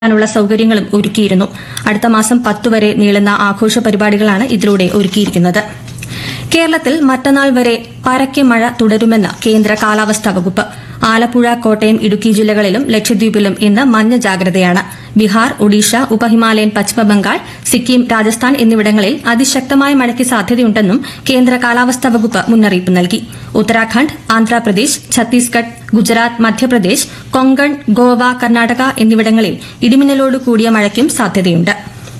നുള്ള സൌകര്യങ്ങളും ഒരുക്കിയിരുന്നു അടുത്ത മാസം പത്ത് വരെ നീളുന്ന ആഘോഷ പരിപാടികളാണ് ഇതിലൂടെ ഒരുക്കിയിരിക്കുന്നത് കേരളത്തിൽ മറ്റന്നാൾ വരെ പരക്കെ മഴ തുടരുമെന്ന് കേന്ദ്ര കാലാവസ്ഥാ വകുപ്പ് ആലപ്പുഴ കോട്ടയം ഇടുക്കി ജില്ലകളിലും ലക്ഷദ്വീപിലും ഇന്ന് മഞ്ഞ ജാഗ്രതയാണ് ബീഹാർ ഒഡീഷ ഉപഹിമാലയൻ പശ്ചിമബംഗാൾ സിക്കിം രാജസ്ഥാൻ എന്നിവിടങ്ങളിൽ അതിശക്തമായ മഴയ്ക്ക് സാധ്യതയുണ്ടെന്നും കേന്ദ്ര കാലാവസ്ഥാ വകുപ്പ് മുന്നറിയിപ്പ് നൽകി ഉത്തരാഖണ്ഡ് ആന്ധ്രാപ്രദേശ് ഛത്തീസ്ഗഡ് ഗുജറാത്ത് മധ്യപ്രദേശ് കൊങ്കൺ ഗോവ കർണാടക എന്നിവിടങ്ങളിൽ ഇടിമിന്നലോട് കൂടിയ മഴയ്ക്കും സാധ്യതയുണ്ട്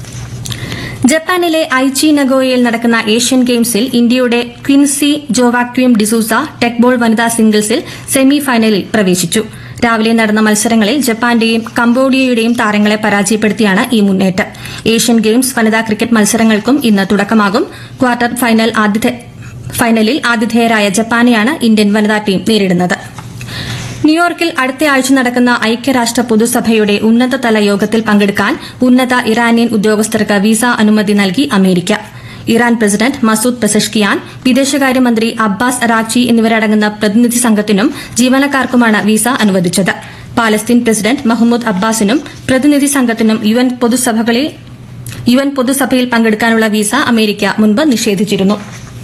ജപ്പാനിലെ ഐച്ചി നഗോയയിൽ നടക്കുന്ന ഏഷ്യൻ ഗെയിംസിൽ ഇന്ത്യയുടെ ക്വിൻസി ജോവാക്വിം ഡിസൂസ ടെക്ബോൾ വനിതാ സിംഗിൾസിൽ സെമി ഫൈനലിൽ പ്രവേശിച്ചു രാവിലെ നടന്ന മത്സരങ്ങളിൽ ജപ്പാന്റെയും കംബോഡിയയുടെയും താരങ്ങളെ പരാജയപ്പെടുത്തിയാണ് ഈ മുന്നേറ്റം ഏഷ്യൻ ഗെയിംസ് വനിതാ ക്രിക്കറ്റ് മത്സരങ്ങൾക്കും ഇന്ന് തുടക്കമാകും ക്വാർട്ടർ ഫൈനൽ ആതിഥേ- ഫൈനലിൽ ആതിഥേയരായ ജപ്പാനെയാണ് ഇന്ത്യൻ വനിതാ ടീം നേരിടുന്നത് ന്യൂയോർക്കിൽ അടുത്തയാഴ്ച നടക്കുന്ന ഐക്യരാഷ്ട്ര പൊതുസഭയുടെ ഉന്നതതല യോഗത്തിൽ പങ്കെടുക്കാൻ ഉന്നത ഇറാനിയൻ ഉദ്യോഗസ്ഥർക്ക് വിസ അനുമതി നൽകി America Iran president Masoud Pezeshkian വിദേശകാര്യമന്ത്രി അബ്ബാസ് അറാക്ചി എന്നിവരടങ്ങുന്ന പ്രതിനിധി സംഘത്തിനും ജീവനക്കാർക്കുമാണ് വിസ അനുവദിച്ചത് പാലസ്തീൻ പ്രസിഡന്റ് മഹ്മൂദ് അബ്ബാസിനും പ്രതിനിധി സംഘത്തിനും യുഎൻ പൊതുസഭകളിൽ യുഎൻ പൊതുസഭയിൽ പങ്കെടുക്കാനുള്ള വിസ അമേരിക്ക മുൻപ് നിഷേധിച്ചിരുന്നു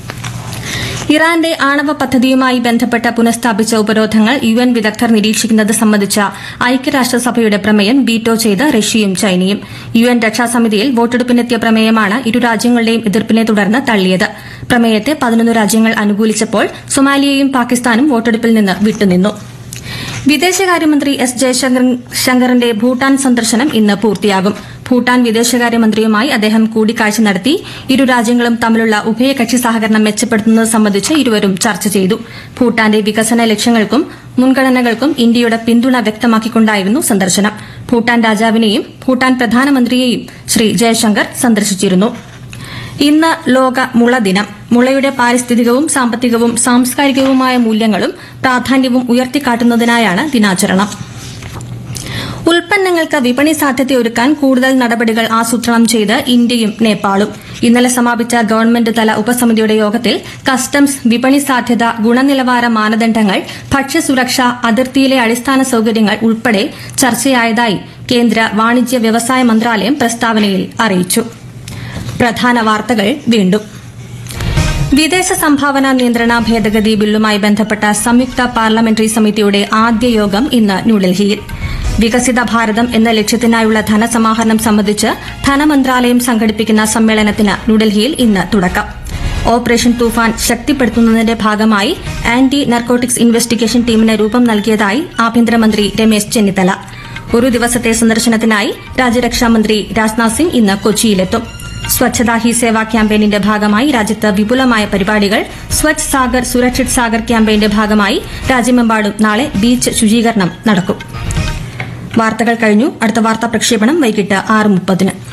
ഇറാന്റെ ആണവ പദ്ധതിയുമായി ബന്ധപ്പെട്ട പുനഃസ്ഥാപിച്ച ഉപരോധങ്ങൾ യു എൻ വിദഗ്ധർ നിരീക്ഷിക്കുന്നത് സംബന്ധിച്ച ഐക്യരാഷ്ട്രസഭയുടെ പ്രമേയം വീറ്റോ ചെയ്ത് റഷ്യയും ചൈനയും യു എൻ രക്ഷാസമിതിയിൽ വോട്ടെടുപ്പിനെത്തിയ പ്രമേയമാണ് ഇരു രാജ്യങ്ങളുടെയും എതിർപ്പിനെ തുടർന്ന് തള്ളിയത് പ്രമേയത്തെ പതിനൊന്ന് രാജ്യങ്ങൾ അനുകൂലിച്ചപ്പോൾ സൊമാലിയയും പാകിസ്ഥാനും വോട്ടെടുപ്പിൽ നിന്ന് വിട്ടുനിന്നു വിദേശകാര്യമന്ത്രി എസ് ജയശങ്കറിന്റെ ഭൂട്ടാൻ സന്ദർശനം ഇന്ന് പൂർത്തിയാകും ഭൂട്ടാൻ വിദേശകാര്യമന്ത്രിയുമായി അദ്ദേഹം കൂടിക്കാഴ്ച നടത്തി ഇരു രാജ്യങ്ങളും തമ്മിലുള്ള ഉഭയകക്ഷി സഹകരണം മെച്ചപ്പെടുത്തുന്നത് സംബന്ധിച്ച് ഇരുവരും ചർച്ച ചെയ്തു ഭൂട്ടാന്റെ വികസന ലക്ഷ്യങ്ങൾക്കും മുൻഗണനകൾക്കും ഇന്ത്യയുടെ പിന്തുണ വ്യക്തമാക്കിക്കൊണ്ടായിരുന്നു സന്ദർശനം ഭൂട്ടാൻ രാജാവിനെയും ഭൂട്ടാൻ പ്രധാനമന്ത്രിയെയും ശ്രീ ജയശങ്കർ സന്ദർശിച്ചിരുന്നു ഇന്ന് ലോക മുള ദിനം മുളയുടെ പാരിസ്ഥിതികവും സാമ്പത്തികവും സാംസ്കാരികവുമായ മൂല്യങ്ങളും പ്രാധാന്യവും ഉയർത്തിക്കാട്ടുന്നതിനായാണ് ദിനാചരണം ഉൽപ്പന്നങ്ങൾക്ക് വിപണി സാധ്യതയൊരുക്കാൻ കൂടുതൽ നടപടികൾ ആസൂത്രണം ചെയ്ത് ഇന്ത്യയും നേപ്പാളും ഇന്നലെ സമാപിച്ച ഗവൺമെന്റ് തല ഉപസമിതിയുടെ യോഗത്തിൽ കസ്റ്റംസ് വിപണി സാധ്യത ഗുണനിലവാര മാനദണ്ഡങ്ങൾ ഭക്ഷ്യസുരക്ഷ അതിർത്തിയിലെ അടിസ്ഥാന സൌകര്യങ്ങൾ ഉൾപ്പെടെ ചർച്ചയായതായി കേന്ദ്ര വാണിജ്യ വ്യവസായ മന്ത്രാലയം പ്രസ്താവനയിൽ അറിയിച്ചു പ്രധാന വാർത്തകൾ വീണ്ടും വിദേശ സംഭാവന നിയന്ത്രണ ഭേദഗതി ബില്ലുമായി ബന്ധപ്പെട്ട സംയുക്ത പാർലമെന്ററി സമിതിയുടെ ആദ്യ യോഗം ഇന്ന് ന്യൂഡൽഹിയിൽ വികസിത ഭാരതം എന്ന ലക്ഷ്യത്തിനായുള്ള ധനസമാഹരണം സംബന്ധിച്ച് ധനമന്ത്രാലയം സംഘടിപ്പിക്കുന്ന സമ്മേളനത്തിന് ന്യൂഡൽഹിയിൽ ഇന്ന് തുടക്കം ഓപ്പറേഷൻ തൂഫാൻ ശക്തിപ്പെടുത്തുന്നതിന്റെ ഭാഗമായി ആന്റി നർക്കോട്ടിക്സ് ഇൻവെസ്റ്റിഗേഷൻ ടീമിന് രൂപം നൽകിയതായി ആഭ്യന്തരമന്ത്രി രമേശ് ചെന്നിത്തല ഒരു ദിവസത്തെ സന്ദർശനത്തിനായി രാജ്യരക്ഷാമന്ത്രി രാജ്നാഥ് സിംഗ് ഇന്ന് കൊച്ചിയിലെത്തും സ്വച്ഛതാ ഹി സേവ ക്യാമ്പയിനിന്റെ ഭാഗമായി രാജ്യത്ത് വിപുലമായ പരിപാടികൾ സ്വച്ഛ് സാഗർ സുരക്ഷിത് സാഗർ ക്യാമ്പയിന്റെ ഭാഗമായി രാജ്യമെമ്പാടും നാളെ ബീച്ച് ശുചീകരണം നടക്കും വാർത്തകൾ കഴിഞ്ഞു അടുത്ത വാർത്താ പ്രക്ഷേപണം വൈകിട്ട് ആറ് മുപ്പതിന്